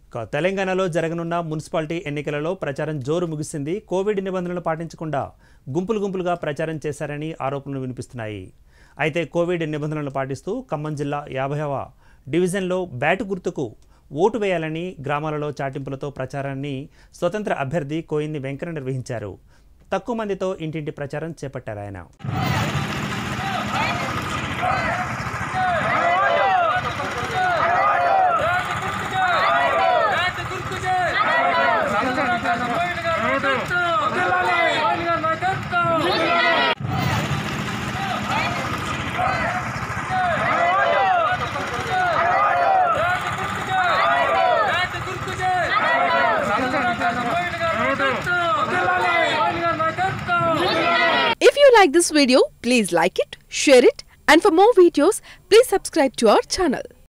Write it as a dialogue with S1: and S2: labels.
S1: ఇక తెలంగాణలో జరగనున్న మున్సిపాలిటీ ఎన్నికలలో ప్రచారం జోరు ముగిసింది కోవిడ్ నిబంధనలు పాటించకుండా గుంపులు గుంపులుగా ప్రచారం చేశారని ఆరోపణలు వినిపిస్తున్నాయి అయితే కోవిడ్ నిబంధనలు పాటిస్తూ ఖమ్మం జిల్లా యాభైవ డివిజన్లో బ్యాటు గుర్తుకు ఓటు వేయాలని గ్రామాలలో చాటింపులతో ప్రచారాన్ని స్వతంత్ర అభ్యర్థి కోయిన్ని వెంకన్న నిర్వహించారు తక్కువ మందితో ఇంటింటి ప్రచారం చేపట్టారు ఆయన
S2: If you like this video, please like it, share it, and for more videos, please subscribe to our channel.